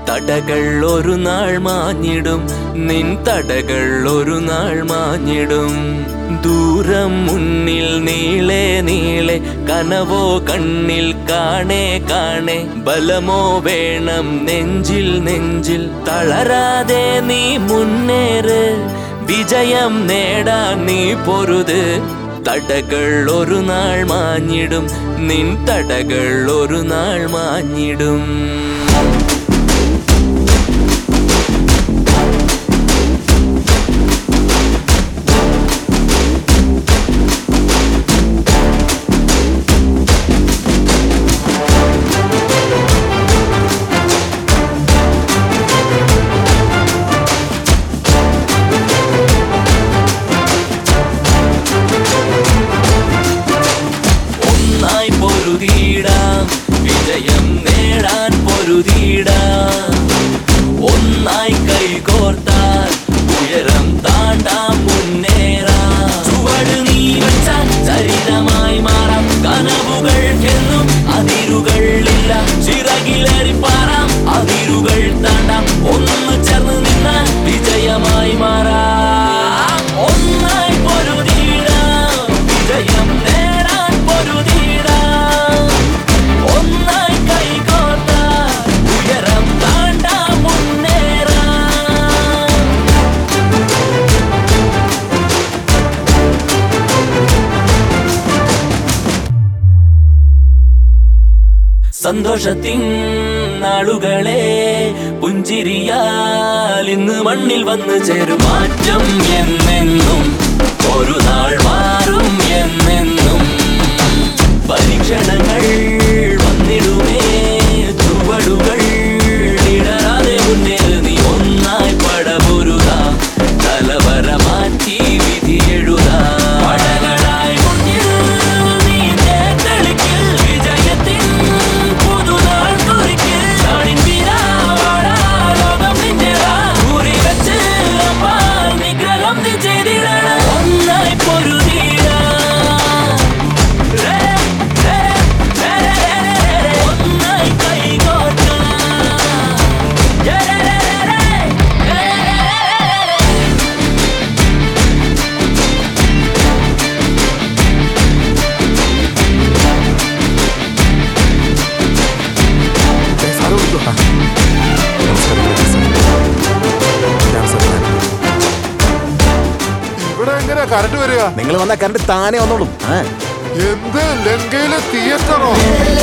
തടകൾ ഒരു നാൾ മാഞ്ഞിടും നിൻ തടകൾ ഒരു നാൾ മാഞ്ഞിടും ദൂരം മുന്നിൽ നീളെ നീളെ കനവോ കണ്ണിൽ കാണേ കാണേ ബലമോ വേണം നെഞ്ചിൽ നെഞ്ചിൽ തളരാതെ നീ മുന്നേറ് വിജയം നേടാൻ നീ പൊരുത് തടകൾ ഒരു നാൾ മാഞ്ഞിടും നിൻ തടകൾ ഒരു നാൾ മാഞ്ഞിടും ഒന്നായി പൊരുതിയിടാം വിജയം നേടാൻ പൊരുതിയിടാം ഒന്നായി കൈകോർത്താൽ ഉയരം താണ്ടാം മുന്നേറാം ചുവട് നീ വെച്ചാൽ ചരിതമായി മാറാം കനവുകൾക്കെന്നും അതിരുകളില്ല ചിറകിലേറി പാറാം അതിരുകൾ താണ്ടാം ഒന്ന് ചേർന്ന് നിന്നാൽ വിജയമായി മാറാം ഒന്നായി പൊരുതിയിടാം വിജയം നേടാൻ പൊരുതിയിടാം ഒന്നായി കൈകോർത്താൽ ഉയരം താണ്ടാം മുന്നേറാം സന്തോഷത്തിൻ നാളുകളെ പുഞ്ചിരിയാൽ ഇന്ന് മണ്ണിൽ വന്ന് ചേരും മാറ്റം എന്നെന്നും ഒരു നാൾ മാറും എന്നെന്നും പരീക്ഷണങ്ങൾ വന്നിടുമേ ചുവടുകൾ ഇടരാതെ മുന്നേറ് നീ ഒന്നായി പടപൊരുക തലവര മാറ്റി വിധി എഴുതാ പടകളായി മുന്നിൽ നീ തേത്തെളിക്കിൽ വിജയത്തിൻ പുതുനാൾ കുറിക്കിൽ നാടിൻ വീരാവാടാ ലോകം നിന്റേതാ ഊരി വെച്ച് അപ്പാൽ നിഗ്രഹം നീ ചെയ്തിടണം ഒന്നായി പൊരുതിടാ ഒന്നായി കൈകോർക്കാം ഇവിടെ എങ്ങനെയാ കറണ്ട് വരിക നിങ്ങൾ വന്നാൽ കറണ്ട് താനേ വന്നോളും ആ എന്ത് ലങ്കയിലെ തിയേറ്ററോ ലാ